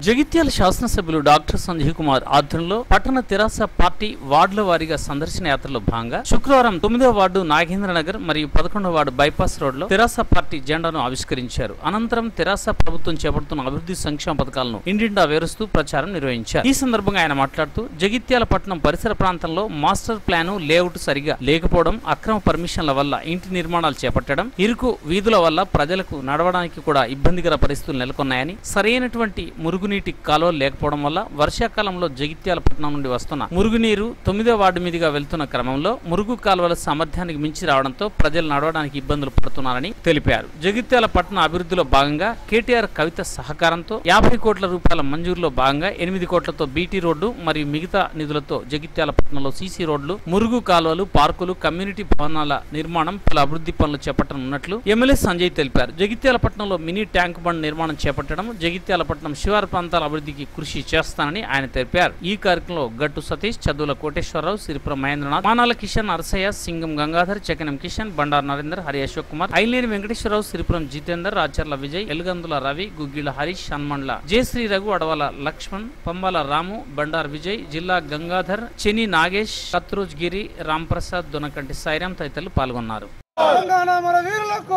జగిత్యాల శాసనసభ్యులు డాక్టర్ సంజయ్ కుమార్ ఆధ్వర్యంలో పట్టణ తెరాస పార్టీ వార్డుల వారీగా సందర్శన యాత్రలో భాగంగా శుక్రవారం తొమ్మిదవ వార్డు నాగేంద్ర నగర్ మరియు పదకొండవ వార్డు బైపాస్ రోడ్లో తెరాస పార్టీ జెండాను ఆవిష్కరించారు అనంతరం తెరాస ప్రభుత్వం చేపడుతున్న అభివృద్ధి సంక్షేమ పథకాలను ఇంటింటా వేరుస్తూ ప్రచారం నిర్వహించారు ఈ సందర్భంగా ఆయన మాట్లాడుతూ జగిత్యాల పట్టణం పరిసర ప్రాంతంలో మాస్టర్ ప్లాను లేఅవుట్ సరిగా లేకపోవడం అక్రమ పర్మిషన్ల వల్ల ఇంటి నిర్మాణాలు చేపట్టడం ఇరుకు వీధుల వల్ల ప్రజలకు నడవడానికి కూడా ఇబ్బందికర పరిస్థితులు నెలకొన్నాయని సరైనటువంటి మురుగునీటి కాలువలు లేకపోవడం వల్ల వర్షాకాలంలో జగిత్యాల పట్టణం నుండి వస్తున్న మురుగునీరు తొమ్మిదో వార్డు మీదుగా వెళ్తున్న క్రమంలో మురుగు కాలువల సామర్థ్యానికి మించి రావడంతో ప్రజలు నడవడానికి ఇబ్బందులు పడుతున్నారని తెలిపారు జగిత్యాల పట్టణ అభివృద్ధిలో భాగంగా కేటీఆర్ కవిత సహకారంతో యాభై కోట్ల రూపాయల మంజూరులో భాగంగా ఎనిమిది కోట్లతో బీటీ రోడ్డు మరియు మిగతా నిధులతో జగిత్యాల పట్టణంలో సీసీ రోడ్లు మురుగు కాలువలు పార్కులు కమ్యూనిటీ భవనాల నిర్మాణం పలు అభివృద్ధి పనులు చేపట్టనున్నట్లు ఎమ్మెల్యే సంజయ్ తెలిపారు జగిత్యాల పట్టణంలో మినీ ట్యాంక్ బండ్ నిర్మాణం చేపట్టడం జగిత్యాల పట్టణం శివారు ప్రాంతాల అభివృద్ధికి కృషి చేస్తానని ఆయన తెలిపారు ఈ కార్యక్రమంలో గట్టు సతీష్ చదువుల కోటేశ్వరరావు సిరిపురం మహేంద్రనాథ్ మానాల కిషన్ అరసయ్య సింగం గంగాధర్ చకనం కిషన్ బండారు నరేందర్ హరి అశోక్ కుమార్ ఐలేని వెంకటేశ్వరరావు సిరిపురం జితేందర్ రాచర్ల విజయ్ ఎలుగందుల రవి గుగ్గిల హరీష్ హన్మండ్ల జయశ్రీ రఘు అడవల లక్ష్మణ్ పంబాల రాము బండార్ విజయ్ జిల్లా గంగాధర్ చెని నాగేష్ కత్రూజ్ గిరి రాంప్రసాద్ దొనకంటి సాయిరాం తదితరులు పాల్గొన్నారు తెలంగాణ మన వీరులకు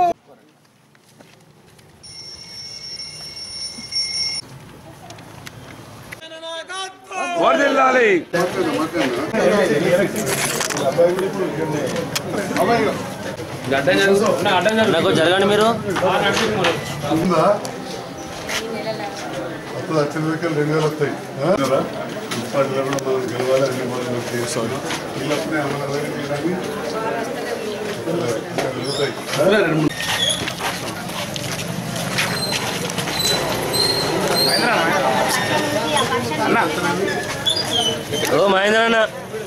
వర్దిల్లాలి నాకు జరగండి మీరు ఉందా అప్పుడు వచ్చిన వెహికల్ రెండు వేలు వస్తాయి ఆ? కదా? ఇప్పట్లో కూడా మనం గెలవాలి అన్ని మనం చేస్తాను వీళ్ళప్పుడే అమలు అవ్వాలి, వెళ్తాయి. ఆ? ఓ మహేంద్ర అన్న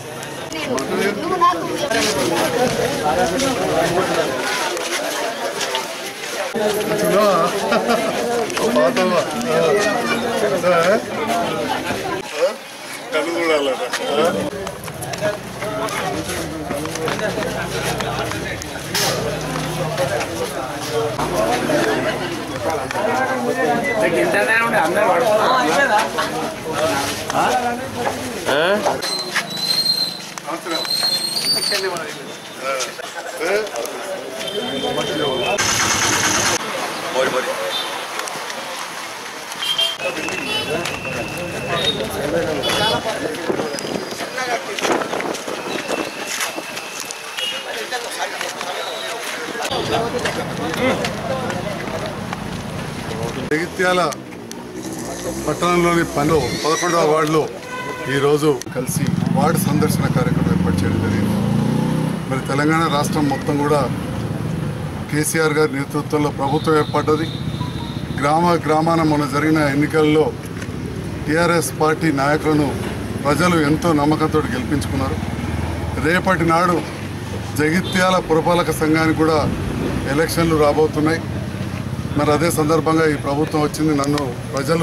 చూడా? పాతవా? ఆ? ఆ? కళ్ళు చూడాలట ఆ? ఆ? అవసరం. ఆ. ఆ? జగిత్యాల పట్టణంలోని పను పదకొండవ వార్డులో ఈరోజు కలిసి వార్డు సందర్శన కార్యక్రమం ఏర్పాటు చేయడం జరిగింది మరి తెలంగాణ రాష్ట్రం మొత్తం కూడా కేసీఆర్ గారి నేతృత్వంలో ప్రభుత్వం ఏర్పడ్డది గ్రామ గ్రామాన మొన్న జరిగిన ఎన్నికల్లో టీఆర్ఎస్ పార్టీ నాయకులను ప్రజలు ఎంతో నమ్మకంతో గెలిపించుకున్నారు రేపటి నాడు జగిత్యాల పురపాలక సంఘానికి కూడా ఎలక్షన్లు రాబోతున్నాయి మరి అదే సందర్భంగా ఈ ప్రభుత్వం వచ్చింది నన్ను ప్రజలు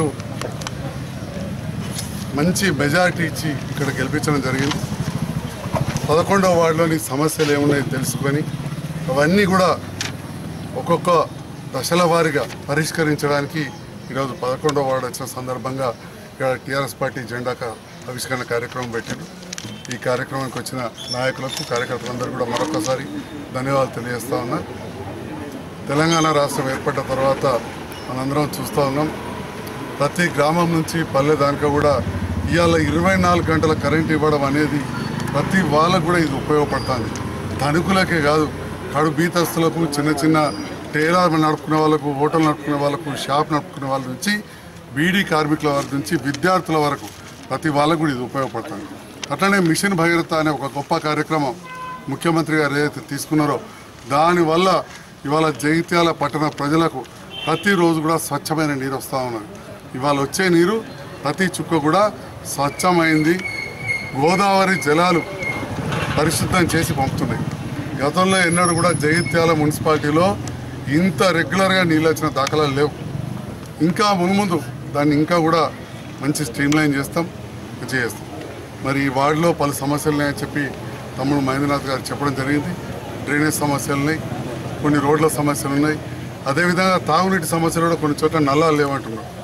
మంచి మెజారిటీ ఇచ్చి ఇక్కడ గెలిపించడం జరిగింది పదకొండవ వార్డులోని సమస్యలు ఏమున్నాయో తెలుసుకొని అవన్నీ కూడా ఒక్కొక్క దశల వారీగా పరిష్కరించడానికి ఈరోజు పదకొండవ వార్డు వచ్చిన సందర్భంగా ఇక్కడ టీఆర్ఎస్ పార్టీ జెండా కా- ఆవిష్కరణ కార్యక్రమం పెట్టారు ఈ కార్యక్రమానికి వచ్చిన నాయకులకు కార్యకర్తలందరూ కూడా మరొకసారి ధన్యవాదాలు తెలియజేస్తా ఉన్నా తెలంగాణ రాష్ట్రం ఏర్పడ్డ తర్వాత మనందరం చూస్తూ ఉన్నాం ప్రతి గ్రామం నుంచి పల్లె దానిక కూడా ఇవాళ ఇరవై నాలుగు గంటల కరెంట్ ఇవ్వడం అనేది ప్రతి వాళ్ళకు కూడా ఇది ఉపయోగపడుతుంది ధనికులకే కాదు కడు బీతస్తులకు చిన్న చిన్న టైలర్ నడుపుకునే వాళ్ళకు హోటల్ నడుపుకునే వాళ్ళకు షాప్ నడుపుకునే వాళ్ళ నుంచి బీడీ కార్మికుల వారి నుంచి విద్యార్థుల వరకు ప్రతి వాళ్ళకు కూడా ఇది ఉపయోగపడుతుంది అట్లనే మిషన్ భగీరథ అనే ఒక గొప్ప కార్యక్రమం ముఖ్యమంత్రి గారు ఏదైతే తీసుకున్నారో దానివల్ల ఇవాళ జగిత్యాల పట్టణ ప్రజలకు ప్రతిరోజు కూడా స్వచ్ఛమైన నీరు వస్తూ ఉన్నది ఇవాళ వచ్చే నీరు ప్రతి చుక్క కూడా స్వచ్ఛమైంది గోదావరి జలాలు పరిశుద్ధం చేసి పంపుతున్నాయి గతంలో ఎన్నడూ కూడా జగిత్యాల మున్సిపాలిటీలో ఇంత రెగ్యులర్గా నీళ్ళు వచ్చిన దాఖలాలు లేవు ఇంకా మున్ముందు దాన్ని ఇంకా కూడా మంచి స్ట్రీమ్లైన్ చేస్తాం చేస్తాం మరి ఈ వార్డులో పలు సమస్యలు ఉన్నాయని చెప్పి తమ్ముడు మహేంద్రనాథ్ గారు చెప్పడం జరిగింది డ్రైనేజ్ సమస్యలు ఉన్నాయి కొన్ని రోడ్ల సమస్యలు ఉన్నాయి అదేవిధంగా తాగునీటి సమస్యలు కూడా కొన్ని చోట్ల నల్లాలు లేవంటున్నారు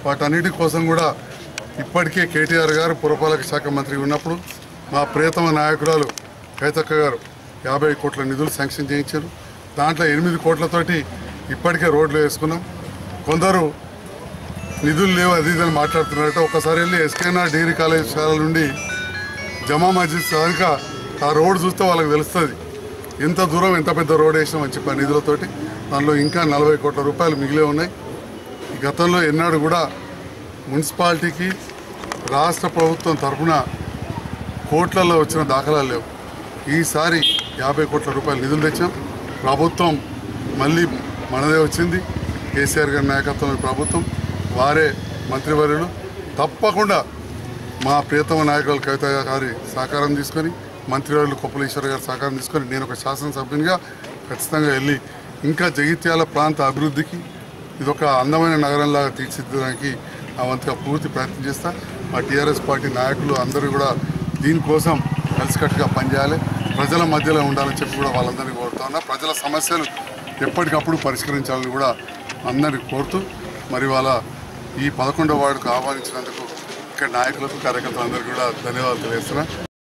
వాటన్నిటి కోసం కూడా ఇప్పటికే కేటీఆర్ గారు పురపాలక శాఖ మంత్రి ఉన్నప్పుడు మా ప్రియతమ నాయకురాలు కైతక్క గారు యాభై కోట్ల నిధులు శాంక్షన్ చేయించారు దాంట్లో ఎనిమిది కోట్లతోటి ఇప్పటికే రోడ్లు వేసుకున్నాం కొందరు నిధులు లేవు అది ఇది అని మాట్లాడుతున్నారట ఒకసారి వెళ్ళి ఎస్కేఆర్ డిగ్రీ కళాశాల నుండి జమా మస్జిద్ దాకా ఆ రోడ్ చూస్తే వాళ్ళకి తెలుస్తుంది ఎంత దూరం ఎంత పెద్ద రోడ్ వేసినామని చెప్పి ఆ నిధులతోటి దానిలో ఇంకా నలభై కోట్ల రూపాయలు మిగిలే ఉన్నాయి ఈ గతంలో ఎన్నాడు కూడా మున్సిపాలిటీకి రాష్ట్ర ప్రభుత్వం తరఫున కోట్లలో వచ్చిన దాఖలాలు లేవు ఈసారి యాభై కోట్ల రూపాయలు నిధులు తెచ్చాం ప్రభుత్వం మళ్ళీ మనదే వచ్చింది కేసీఆర్ గారి నాయకత్వంలో ప్రభుత్వం వారే మంత్రివర్యులు తప్పకుండా మా ప్రియతమ నాయకులు కవిత గారి సహకారం తీసుకొని మంత్రివర్యులు కొప్పలేశ్వర గారి సహకారం తీసుకొని నేను ఒక శాసనసభ్యునిగా ఖచ్చితంగా వెళ్ళి ఇంకా జగిత్యాల ప్రాంత అభివృద్ధికి ఇది ఒక అందమైన నగరంలాగా తీర్చిదిద్దడానికి నా వంతుగా పూర్తి ప్రయత్నం చేస్తా మా టీఆర్ఎస్ పార్టీ నాయకులు అందరూ కూడా దీనికోసం కలిసికట్టుగా పనిచేయాలి ప్రజల మధ్యలో ఉండాలని చెప్పి కూడా వాళ్ళందరినీ కోరుతా ఉన్నా ప్రజల సమస్యలు ఎప్పటికప్పుడు పరిష్కరించాలని కూడా అందరినీ కోరుతూ మరి వాళ్ళ ఈ పదకొండవ వార్డుకు ఆహ్వానించినందుకు ఇక్కడ నాయకులకు కార్యకర్తలందరికీ కూడా ధన్యవాదాలు తెలియజేస్తున్నా